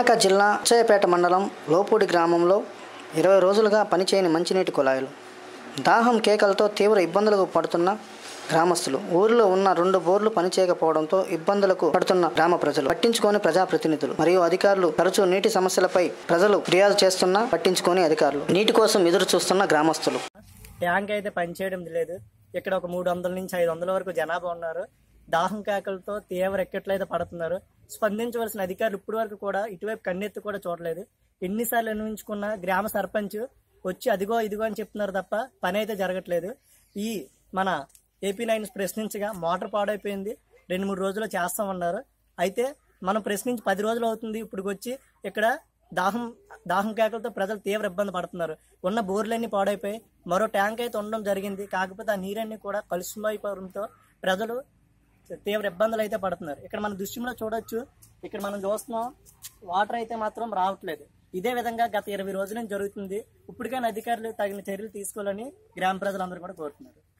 విశాఖ జిల్లా అచ్చయ్యపేట మండలం లోపూడి గ్రామంలో ఇరవై రోజులుగా పనిచేయని మంచినీటి కుళాయిలు దాహం కేకలతో తీవ్ర ఇబ్బందులకు పడుతున్న గ్రామస్తులు ఊరిలో ఉన్న రెండు బోర్లు పనిచేయకపోవడంతో ఇబ్బందులకు పడుతున్న గ్రామ ప్రజలు పట్టించుకోని ప్రజాప్రతినిధులు మరియు అధికారులు తరచూ నీటి సమస్యలపై ప్రజలు ఫిర్యాదు చేస్తున్నా పట్టించుకోని అధికారులు నీటి కోసం ఎదురు చూస్తున్న గ్రామస్తులు ట్యాంక్ అయితే పనిచేయడం లేదు ఇక్కడ ఒక మూడు వందల నుంచి ఐదు వందల వరకు జనాభా ఉన్నారు దాహం కేకలతో తీవ్ర ఎక్కట్లు అయితే పడుతున్నారు స్పందించవలసిన అధికారులు ఇప్పటి వరకు కూడా ఇటువైపు కన్నెత్తి కూడా చూడలేదు ఎన్నిసార్లు నిర్మించుకున్న గ్రామ సర్పంచ్ వచ్చి అదిగో ఇదిగో అని చెప్తున్నారు తప్ప పని అయితే జరగట్లేదు ఈ మన ఏపీ నైన్ ప్రశ్నించగా మోటార్ పాడైపోయింది రెండు మూడు రోజులు చేస్తామన్నారు అయితే మనం ప్రశ్నించి పది రోజులు అవుతుంది ఇప్పుడు వచ్చి ఇక్కడ దాహం దాహం కేకలతో ప్రజలు తీవ్ర ఇబ్బంది పడుతున్నారు ఉన్న బోర్లన్నీ పాడైపోయి మరో ట్యాంక్ అయితే ఉండడం జరిగింది కాకపోతే ఆ నీరన్నీ కూడా కలుషితమైపోవడంతో ప్రజలు తీవ్ర ఇబ్బందులు అయితే పడుతున్నారు ఇక్కడ మన దృశ్యంలో చూడొచ్చు ఇక్కడ మనం చూస్తున్నాం వాటర్ అయితే మాత్రం రావట్లేదు ఇదే విధంగా గత ఇరవై రోజుల నుంచి జరుగుతుంది ఇప్పటికైనా అధికారులు తగిన చర్యలు తీసుకోవాలని గ్రామ ప్రజలందరూ కూడా కోరుతున్నారు